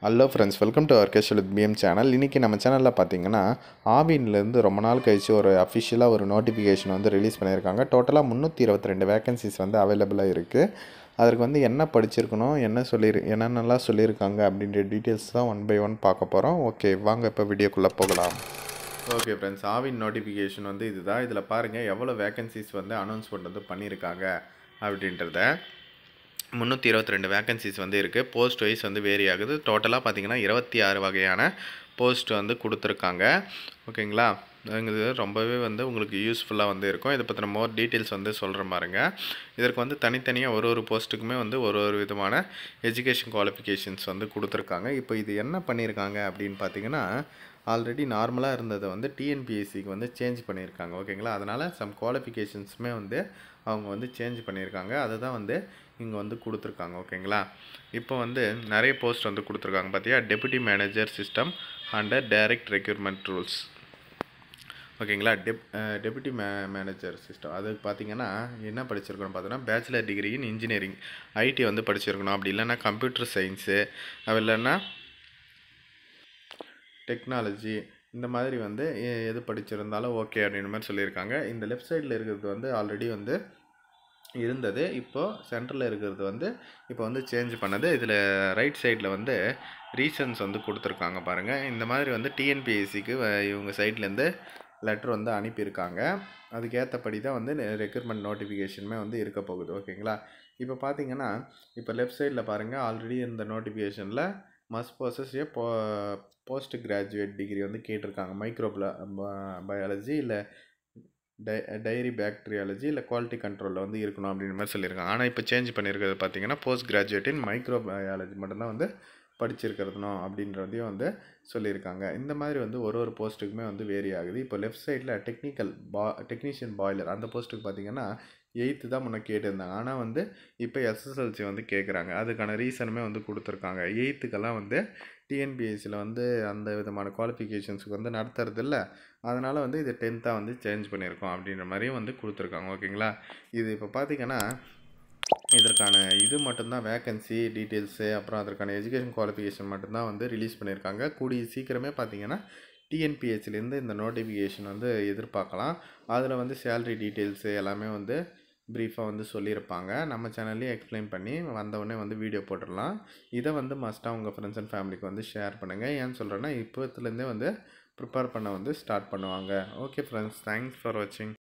hello friends welcome to orchestral PM channel இன்றைக்கி நம்ம சேனலில் பார்த்தீங்கன்னா ஆவின்லேருந்து ரொம்ப நாள் கழிச்சு ஒரு அஃபிஷியலாக ஒரு நோட்டிஃபிகேஷன் வந்து ரிலீஸ் பண்ணியிருக்காங்க டோட்டலாக முந்நூற்றி இருபத்தி ரெண்டு வேகன்சிஸ் வந்து அவைலபிளாக இருக்குது அதற்கு வந்து என்ன படிச்சிருக்கணும் என்ன சொல்லி என்னென்னலாம் சொல்லியிருக்காங்க அப்படின்ற டீட்டெயில்ஸ் தான் ஒன் பை ஒன் பார்க்க போகிறோம் ஓகே வாங்க இப்போ வீடியோக்குள்ளே போகலாம் ஓகே ஃப்ரெண்ட்ஸ் ஆவின் நோட்டிஃபிகேஷன் வந்து இதுதான் இதில் பாருங்கள் எவ்வளோ வேகன்சிஸ் வந்து அனௌன்ஸ்மெண்ட் வந்து பண்ணியிருக்காங்க அப்படின்றத முந்நூற்றி இருபத்தி ரெண்டு வேகன்சிஸ் வந்து இருக்குது போஸ்ட் வைஸ் வந்து வேரி ஆகுது டோட்டலாக பார்த்தீங்கன்னா இருபத்தி ஆறு வகையான போஸ்ட் வந்து கொடுத்துருக்காங்க ஓகேங்களா இது ரொம்பவே வந்து உங்களுக்கு யூஸ்ஃபுல்லாக வந்து இருக்கும் இதை பற்றின மோர் டீட்டெயில்ஸ் வந்து சொல்கிற பாருங்க இதற்கு வந்து தனித்தனியாக ஒரு ஒரு போஸ்ட்டுக்குமே வந்து ஒரு ஒரு விதமான எஜுகேஷன் குவாலிஃபிகேஷன்ஸ் வந்து கொடுத்துருக்காங்க இப்போ இது என்ன பண்ணியிருக்காங்க அப்படின்னு பார்த்தீங்கன்னா ஆல்ரெடி நார்மலாக இருந்ததை வந்து டிஎன்பிஎஸ்சிக்கு வந்து சேஞ்ச் பண்ணியிருக்காங்க ஓகேங்களா அதனால் சம் குவாலிஃபிகேஷன்ஸுமே வந்து அவங்க வந்து சேஞ்ச் பண்ணியிருக்காங்க அதை தான் வந்து இங்கே வந்து கொடுத்துருக்காங்க ஓகேங்களா இப்போ வந்து நிறைய போஸ்ட் வந்து கொடுத்துருக்காங்க பார்த்தியா deputy manager system under direct requirement rules ஓகேங்களா டெப் டெபுட்டி மே மேனேஜர் சிஸ்டம் அதுக்கு பார்த்தீங்கன்னா என்ன படிச்சிருக்கணும் பார்த்தோன்னா bachelor degree in engineering IT வந்து படிச்சிருக்கணும் அப்படி இல்லைன்னா கம்ப்யூட்டர் சயின்ஸு அப்படி இல்லைன்னா டெக்னாலஜி இந்த மாதிரி வந்து எ- எது படிச்சிருந்தாலும் ஓகே அப்படின்ற மாதிரி சொல்லியிருக்காங்க இந்த லெஃப்ட் சைடில் இருக்கிறது வந்து ஆல்ரெடி வந்து இருந்தது இப்போது சென்டரில் இருக்கிறது வந்து இப்போ வந்து சேஞ்ச் பண்ணது இதில் ரைட் சைடில் வந்து ரீசன்ஸ் வந்து கொடுத்துருக்காங்க பாருங்கள் இந்த மாதிரி வந்து டிஎன்பிஎஸ்சிக்கு இவங்க சைட்லேருந்து லெட்டர் வந்து அனுப்பியிருக்காங்க அதுக்கேற்றபடி தான் வந்து ரெக்ரூட்மெண்ட் நோட்டிஃபிகேஷனுமே வந்து இருக்க போகுது ஓகேங்களா இப்போ பார்த்தீங்கன்னா இப்போ லெஃப்ட் சைடில் பாருங்கள் ஆல்ரெடி இந்த நோட்டிஃபிகேஷனில் மஸ்ட் ப்ரோசஸ் ஏ போ போஸ்ட் கிராஜுவேட் டிகிரி வந்து கேட்டிருக்காங்க மைக்ரோ பயாலஜி இல்லை டை டைரி பேக்டீரியாலஜி இல்லை குவாலிட்டி கண்ட்ரோலில் வந்து இருக்கணும் அப்படின்ற மாதிரி சொல்லியிருக்காங்க ஆனால் இப்போ சேஞ்ச் பண்ணியிருக்கிறது பார்த்தீங்கன்னா post graduate in microbiology மட்டும்தான் வந்து படிச்சிருக்கிறதுனும் அப்படின்றதையும் வந்து சொல்லியிருக்காங்க இந்த மாதிரி வந்து ஒரு ஒரு போஸ்ட்டுக்குமே வந்து வேரி ஆகுது இப்போ லெஃப்ட் சைடில் டெக்னிக்கல் பா டெக்னீஷியன் பாய்லர் அந்த போஸ்ட்டுக்கு பார்த்தீங்கன்னா எயித்து தான் முன்ன கேட்டிருந்தாங்க ஆனால் வந்து இப்போ எஸ்எஸ்எல்சி வந்து கேட்குறாங்க அதுக்கான ரீசனுமே வந்து கொடுத்துருக்காங்க எயித்துக்கெல்லாம் வந்து டிஎன்பிஎஸ்சியில் வந்து அந்த விதமான குவாலிஃபிகேஷன்ஸுக்கு வந்து நடத்துறதில்ல அதனால் வந்து இது டென்த்தாக வந்து சேஞ்ச் பண்ணியிருக்கோம் அப்படின்ற மாதிரியும் வந்து கொடுத்துருக்காங்க ஓகேங்களா இது இப்போ பார்த்தீங்கன்னா இதற்கான இது மட்டும்தான் வேக்கன்சி டீட்டெயில்ஸு அப்புறம் அதற்கான எஜுகேஷன் குவாலிஃபிகேஷன் மட்டும்தான் வந்து ரிலீஸ் பண்ணியிருக்காங்க கூடிய சீக்கிரமே பார்த்தீங்கன்னா டிஎன்பிஎஸ்சிலேருந்து இந்த நோட்டிஃபிகேஷன் வந்து எதிர்பார்க்கலாம் அதில் வந்து சேலரி டீட்டெயில்ஸு எல்லாமே வந்து ப்ரீஃபாக வந்து சொல்லியிருப்பாங்க நம்ம சேனல்லையும் எக்ஸ்பிளைன் பண்ணி வந்தவுடனே வந்து வீடியோ போட்டுடலாம் இதை வந்து மஸ்ட்டாக உங்கள் ஃப்ரெண்ட்ஸ் அண்ட் ஃபேமிலிக்கு வந்து ஷேர் பண்ணுங்கள் ஏன்னு சொல்கிறேன்னா இப்போத்துலேருந்தே வந்து ப்ரிப்பேர் பண்ண வந்து ஸ்டார்ட் பண்ணுவாங்க ஓகே ஃப்ரெண்ட்ஸ் தேங்க்ஸ் ஃபார் வாட்சிங்